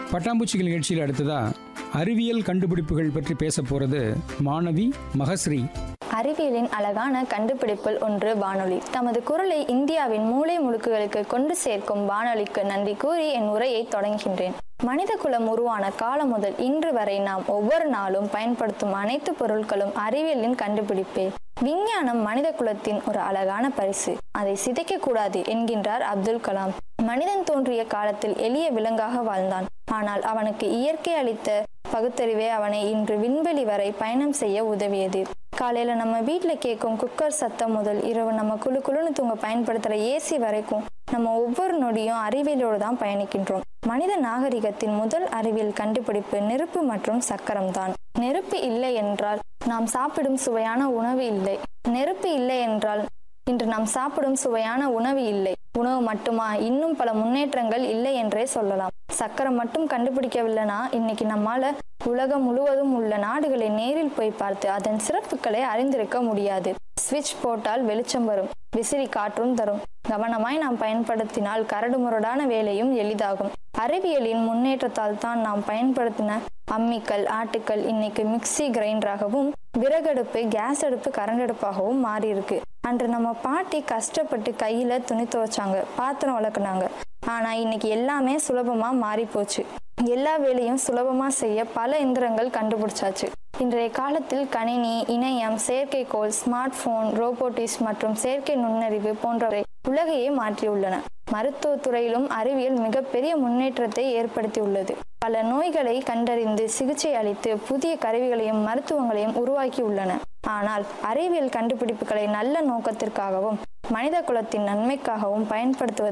பட்டாம்பூச்சிகள் நிகழ்ச்சியில் அடுத்ததா அறிவியல் கண்டுபிடிப்புகள் பற்றி பேச போறது மாணவி மகஸ்ரீ அறிவியலின் அழகான கண்டுபிடிப்பில் ஒன்று வானொலி தமது குரலை இந்தியாவின் மூலை முடுக்குகளுக்கு கொண்டு சேர்க்கும் வானொலிக்கு நன்றி கூறி என் உரையை தொடங்குகின்றேன் மனித குலம் உருவான காலம் முதல் இன்று வரை நாம் ஒவ்வொரு நாளும் பயன்படுத்தும் அனைத்து பொருட்களும் அறிவியலின் கண்டுபிடிப்பே விஞ்ஞானம் மனித குலத்தின் ஒரு அழகான பரிசு அதை சிதைக்க கூடாது என்கின்றார் அப்துல் கலாம் மனிதன் தோன்றிய காலத்தில் எளிய விலங்காக வாழ்ந்தான் ஆனால் அவனுக்கு இயற்கை அளித்த பகுத்தறிவே அவனை இன்று விண்வெளி வரை பயணம் செய்ய உதவியது காலையில நம்ம வீட்ல கேட்கும் குக்கர் சத்தம் முதல் இரவு நம்ம குழு குழுன்னு தூங்க பயன்படுத்துற ஏசி வரைக்கும் நம்ம ஒவ்வொரு நொடியும் அறிவியலோடு தான் பயணிக்கின்றோம் மனித நாகரிகத்தின் முதல் அறிவியல் கண்டுபிடிப்பு நெருப்பு மற்றும் சக்கரம் தான் நெருப்பு இல்லை என்றால் நாம் சாப்பிடும் சுவையான உணவு இல்லை நெருப்பு இல்லை என்றால் இன்று நாம் சாப்பிடும் சுவையான உணவு இல்லை உணவு மட்டுமா இன்னும் பல முன்னேற்றங்கள் இல்லை என்றே சொல்லலாம் சக்கரம் மட்டும் கண்டுபிடிக்கவில்லைனா இன்னைக்கு நம்மால உலகம் முழுவதும் உள்ள நாடுகளை நேரில் போய் பார்த்து அதன் சிறப்புகளை அறிந்திருக்க முடியாது சுவிட்ச் போட்டால் வெளிச்சம் வரும் விசிறி காற்றும் தரும் கவனமாய் நாம் பயன்படுத்தினால் கரடுமுரடான வேலையும் எளிதாகும் அறிவியலின் முன்னேற்றத்தால் தான் நாம் பயன்படுத்தின அம்மிக்கல் ஆட்டுக்கல் இன்னைக்கு மிக்சி கிரைண்டராகவும் விறகடுப்பு கேஸ் அடுப்பு கரண்ட் அடுப்பாகவும் மாறி இருக்கு அன்று நம்ம பாட்டி கஷ்டப்பட்டு கையில துணி துவைச்சாங்க பாத்திரம் வளர்க்குனாங்க ஆனா இன்னைக்கு எல்லாமே சுலபமா மாறி போச்சு எல்லா வேலையும் சுலபமா செய்ய பல இயந்திரங்கள் கண்டுபிடிச்சாச்சு இன்றைய காலத்தில் கணினி இணையம் செயற்கைக்கோள் ஸ்மார்ட் போன் ரோபோட்டிக்ஸ் மற்றும் செயற்கை நுண்ணறிவு போன்றவை உலகையே மாற்றியுள்ளன மருத்துவ துறையிலும் அறிவியல் மிகப்பெரிய முன்னேற்றத்தை ஏற்படுத்தியுள்ளது பல நோய்களை கண்டறிந்து சிகிச்சை அளித்து புதிய கருவிகளையும் மருத்துவங்களையும் உருவாக்கி உள்ளன ஆனால் அறிவியல் கண்டுபிடிப்புகளை நல்ல நோக்கத்திற்காகவும் மனித குலத்தின் நன்மைக்காகவும் பயன்படுத்துவது